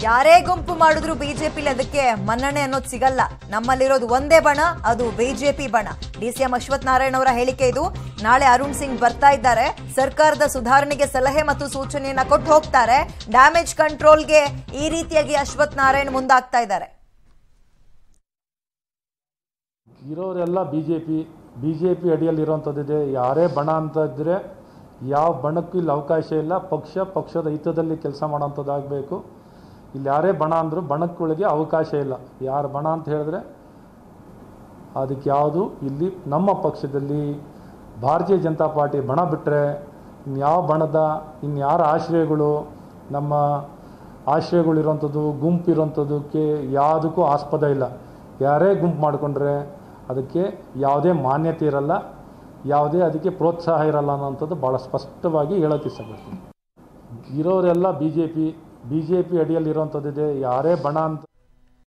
ಯಾರೇ ಗುಂಪು ಮಾಡಿದ್ರು ಬಿಜೆಪಿಲಿ ಅದಕ್ಕೆ ಮನ್ನಣೆ ಅನ್ನೋದು ಸಿಗಲ್ಲ ನಮ್ಮಲ್ಲಿರೋದು ಒಂದೇ ಬಣ ಅದು ಬಿಜೆಪಿ ಬಣ ಡಿಸಿಎಂ ಅಶ್ವಥ್ ನಾರಾಯಣ ಅವರ ಹೇಳಿಕೆ ಇದು ನಾಳೆ ಅರುಣ್ ಸಿಂಗ್ ಬರ್ತಾ ಇದ್ದಾರೆ ಸರ್ಕಾರದ ಸುಧಾರಣೆಗೆ ಸಲಹೆ ಮತ್ತು ಸೂಚನೆಯನ್ನ ಕೊಟ್ಟು ಹೋಗ್ತಾರೆ ಡ್ಯಾಮೇಜ್ ಕಂಟ್ರೋಲ್ಗೆ ಈ ರೀತಿಯಾಗಿ ಅಶ್ವಥ್ ನಾರಾಯಣ್ ಮುಂದಾಗ್ತಾ ಇದ್ದಾರೆ ಇರೋರೆಲ್ಲ B J P B J P ಅಡಿಯಲ್ಲಿ ಇರೋವಂಥದ್ದಿದೆ ಯಾರೇ ಬಣ ಅಂತ ಇದ್ದರೆ ಯಾವ ಬಣಕ್ಕೂ ಇಲ್ಲಿ ಅವಕಾಶ ಇಲ್ಲ ಪಕ್ಷ ಪಕ್ಷದ ಹಿತದಲ್ಲಿ ಕೆಲಸ ಮಾಡೋಂಥದ್ದಾಗಬೇಕು ಇಲ್ಲಿ ಯಾರೇ ಬಣ ಅಂದರೂ ಬಣಕ್ಕೊಳಗೆ ಅವಕಾಶ ಇಲ್ಲ ಯಾರು ಬಣ ಅಂತ ಹೇಳಿದ್ರೆ ಅದಕ್ಕೆ ಯಾವುದು ಇಲ್ಲಿ ನಮ್ಮ ಪಕ್ಷದಲ್ಲಿ ಭಾರತೀಯ ಜನತಾ ಪಾರ್ಟಿ ಬಣ ಬಿಟ್ಟರೆ ಇನ್ಯಾವ ಬಣದ ಇನ್ಯಾರ ಆಶ್ರಯಗಳು ನಮ್ಮ ಆಶ್ರಯಗಳಿರೋಂಥದ್ದು ಗುಂಪು ಇರೋಂಥದ್ದಕ್ಕೆ ಯಾವುದಕ್ಕೂ ಆಸ್ಪದ ಇಲ್ಲ ಯಾರೇ ಗುಂಪು ಮಾಡಿಕೊಂಡ್ರೆ ಅದಕ್ಕೆ ಯಾವುದೇ ಮಾನ್ಯತೆ ಇರಲ್ಲ ಯಾವುದೇ ಅದಕ್ಕೆ ಪ್ರೋತ್ಸಾಹ ಇರಲ್ಲ ಅನ್ನೋಂಥದ್ದು ಭಾಳ ಸ್ಪಷ್ಟವಾಗಿ ಹೇಳೋಕ್ಕೆ ಇಷ್ಟಪಡ್ತೀನಿ ಇರೋರೆಲ್ಲ B J P B J P ಅಡಿಯಲ್ಲಿ ಇರೋವಂಥದ್ದಿದೆ ಯಾರೇ ಬಣ ಅಂತ